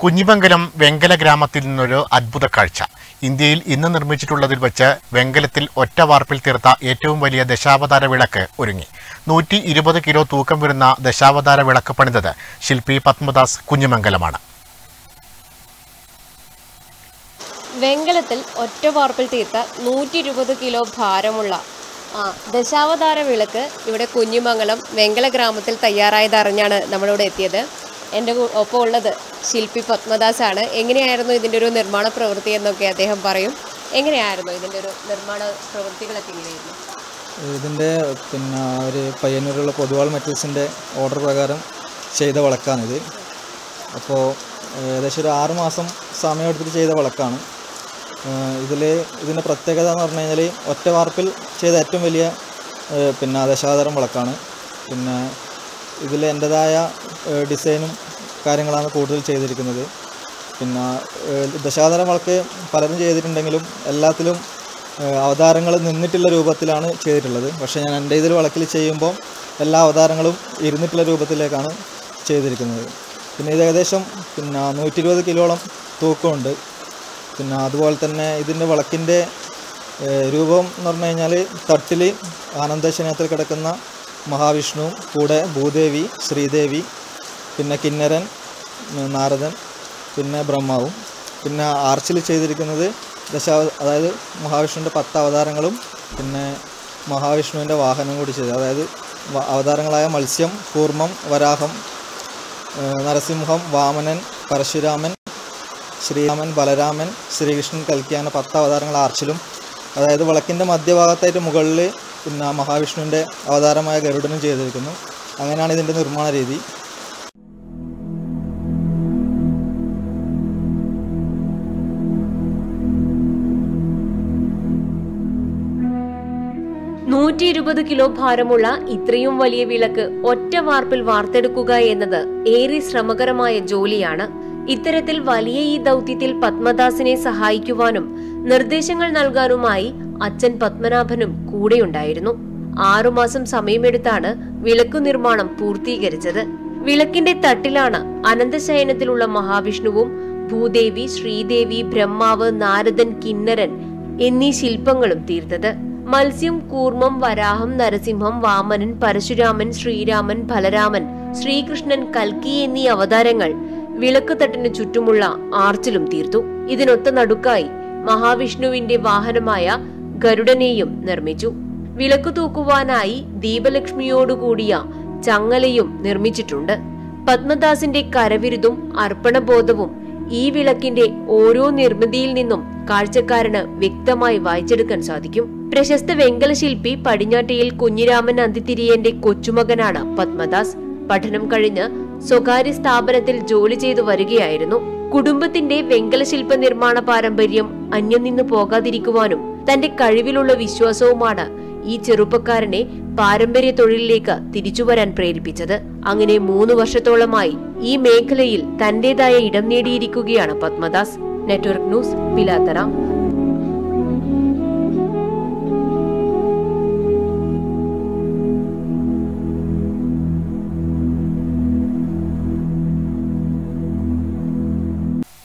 കുഞ്ഞിമംഗലം വെങ്കല ഗ്രാമത്തിൽ നിന്നൊരു അദ്ഭുത കാഴ്ച ഇന്ത്യയിൽ ഇന്ന് നിർമ്മിച്ചിട്ടുള്ളതിൽ വെച്ച് വെങ്കലത്തിൽ ഒറ്റ വാർപ്പിൽ തീർത്ത ഏറ്റവും വലിയ ദശാവതാര വിളക്ക് ഒരുങ്ങി നൂറ്റി ഇരുപത് കിലോ തൂക്കം വരുന്ന ദശാവതാര വിളക്ക് പണിതത് ശില്പി പത്മദാസ് കുഞ്ഞിമംഗലമാണ് വെങ്കലത്തിൽ ഒറ്റ വാർപ്പിൽ തീർത്ത നൂറ്റി ഇരുപത് കിലോ ഭാരമുള്ള ആ, ദശാവതാര വിളക്ക് ഇവിടെ കുഞ്ഞിമംഗലം വെങ്കല ഗ്രാമത്തിൽ തയ്യാറായതറിഞ്ഞാണ് നമ്മളിവിടെ എത്തിയത് എൻ്റെ കൂ- ഒപ്പം ഉള്ളത് ശില്പി പത്മദാസ് ആണ് എങ്ങനെയായിരുന്നു ഇതിൻ്റെ ഒരു നിർമ്മാണ പ്രവൃത്തി എന്നൊക്കെ അദ്ദേഹം പറയും എങ്ങനെയായിരുന്നു ഇതിൻ്റെ ഒരു നിർമ്മാണ പ്രവൃത്തികളൊക്കെ എങ്ങനെയായിരുന്നു ഇതിൻ്റെ പിന്നെ ഒരു പയ്യന്നൂരുള്ള പൊതുവാൾ മെറ്റൽസിൻ്റെ ഓർഡർ പ്രകാരം ചെയ്ത വിളക്കാണിത് അപ്പോൾ ഏകദേശം ഒരു ആറ് മാസം സമയം എടുത്തിട്ട് ചെയ്ത വിളക്കാണ് ഇതിൽ ഇതിൻ്റെ പ്രത്യേകത എന്ന് പറഞ്ഞു കഴിഞ്ഞാൽ ഒറ്റ വാർപ്പിൽ ചെയ്ത ഏറ്റവും വലിയ ഏഹ്, പിന്നെ ദശാവതാരം വിളക്കാണ് പിന്നെ ഇതിൽ എൻ്റെതായ ഏഹ്, ഡിസൈനും കാര്യങ്ങളാണ് കൂടുതൽ ചെയ്തിരിക്കുന്നത് പിന്നെ ഏഹ്, ദശാവതാരം വിളക്ക് പലരും ചെയ്തിട്ടുണ്ടെങ്കിലും എല്ലാത്തിലും ഏഹ്, അവതാരങ്ങൾ നിന്നിട്ടുള്ള രൂപത്തിലാണ് ചെയ്തിട്ടുള്ളത് പക്ഷേ ഞാൻ എൻ്റെ ഇതിൽ വിളക്കിൽ ചെയ്യുമ്പോൾ എല്ലാ അവതാരങ്ങളും ഇരുന്നിട്ടുള്ള രൂപത്തിലേക്കാണ് ചെയ്തിരിക്കുന്നത് പിന്നെ ഇത് ഏകദേശം പിന്നെ നൂറ്റി ഇരുപത് കിലോളം തൂക്കമുണ്ട് പിന്നെ അതുപോലെ തന്നെ ഇതിൻ്റെ വിളക്കിൻ്റെ ഏഹ്, രൂപം എന്ന് പറഞ്ഞു കഴിഞ്ഞാൽ തട്ടിൽ ആനന്ദശനത്തിൽ കിടക്കുന്ന മഹാവിഷ്ണുവും കൂടെ ഭൂദേവി ശ്രീദേവി പിന്നെ കിന്നരൻ ഉം, നാരദൻ പിന്നെ ബ്രഹ്മാവും പിന്നെ ആർച്ചിൽ ചെയ്തിരിക്കുന്നത് ദശാവ അതായത് മഹാവിഷ്ണുവിൻ്റെ പത്ത് അവതാരങ്ങളും പിന്നെ മഹാവിഷ്ണുവിൻ്റെ വാഹനം കൂടി ചെയ്തു അതായത് വ- അവതാരങ്ങളായ മത്സ്യം കൂർമ്മം വരാഹം ഏഹ്, നരസിംഹം വാമനൻ പരശുരാമൻ ശ്രീരാമൻ ബലരാമൻ ശ്രീകൃഷ്ണൻ കൽക്കിയാണ് പത്ത് അവതാരങ്ങൾ ആർച്ചിലും അതായത് വിളക്കിൻ്റെ മധ്യഭാഗത്തായിട്ട് മുകളിൽ പിന്നെ മഹാവിഷ്ണുവിൻ്റെ അവതാരമായ ഗരുഡനും ചെയ്തിരിക്കുന്നു അങ്ങനെയാണ് ഇതിൻ്റെ നിർമ്മാണ രീതി നൂറ്റി ഇരുപത് കിലോ ഭാരമുള്ള ഇത്രയും വലിയ വിളക്ക് ഒറ്റ വാർപ്പിൽ വാർത്തെടുക്കുക എന്നത് ഏറെ ശ്രമകരമായ ജോലിയാണ് ഇത്തരത്തിൽ വലിയ ഈ ദൗത്യത്തിൽ പത്മദാസിനെ സഹായിക്കുവാനും നിർദ്ദേശങ്ങൾ നൽകാനുമായി അച്ഛൻ പത്മനാഭനും കൂടെയുണ്ടായിരുന്നു ആറുമാസം സമയമെടുത്താണ് വിളക്കു നിർമ്മാണം പൂർത്തീകരിച്ചത് വിളക്കിന്റെ തട്ടിലാണ് അനന്തശയനത്തിലുള്ള മഹാവിഷ്ണുവും ഭൂദേവി ശ്രീദേവി ബ്രഹ്മാവ് നാരദൻ കിന്നരൻ എന്നീ ശില്പങ്ങളും തീർത്തത് മത്സ്യം കൂർമ്മം വരാഹം നരസിംഹം വാമനൻ പരശുരാമൻ ശ്രീരാമൻ ബലരാമൻ ശ്രീകൃഷ്ണൻ കൽക്കി എന്നീ അവതാരങ്ങൾ വിളക്കുതട്ടിന് ചുറ്റുമുള്ള ആർച്ചിലും തീർത്തു ഇതിനൊത്ത നടുക്കായി മഹാവിഷ്ണുവിന്റെ വാഹനമായ ഗരുഡനെയും നിർമ്മിച്ചു വിളക്കു തൂക്കുവാനായി ദീപലക്ഷ്മിയോടുകൂടിയ ചങ്ങലയും നിർമ്മിച്ചിട്ടുണ്ട് പത്മദാസിന്റെ കരവിരുതും അർപ്പണബോധവും ഈ വിളക്കിന്റെ ഓരോ നിർമ്മിതിയിൽ നിന്നും കാഴ്ചക്കാരന് വ്യക്തമായി വായിച്ചെടുക്കാൻ സാധിക്കും പ്രശസ്ത വെങ്കല ശില്പി പടിഞ്ഞാറ്റയിൽ കുഞ്ഞിരാമൻ അന്തിത്തിരിയന്റെ കൊച്ചുമകനാണ് പത്മദാസ് പഠനം കഴിഞ്ഞ് സ്വകാര്യ സ്ഥാപനത്തിൽ ജോലി ചെയ്തു വരികയായിരുന്നു കുടുംബത്തിന്റെ വെങ്കല ശില്പ നിർമ്മാണ പാരമ്പര്യം അന്യം നിന്ന് പോകാതിരിക്കുവാനും തന്റെ കഴിവിലുള്ള വിശ്വാസവുമാണ് ഈ ചെറുപ്പക്കാരനെ പാരമ്പര്യ തൊഴിലിലേക്ക് തിരിച്ചുവരാൻ പ്രേരിപ്പിച്ചത് അങ്ങനെ മൂന്ന് വർഷത്തോളമായി ഈ മേഖലയിൽ തന്റേതായ ഇടം നേടിയിരിക്കുകയാണ് പത്മദാസ് നെറ്റ്വർക്ക് ന്യൂസ് പിലാത്തറ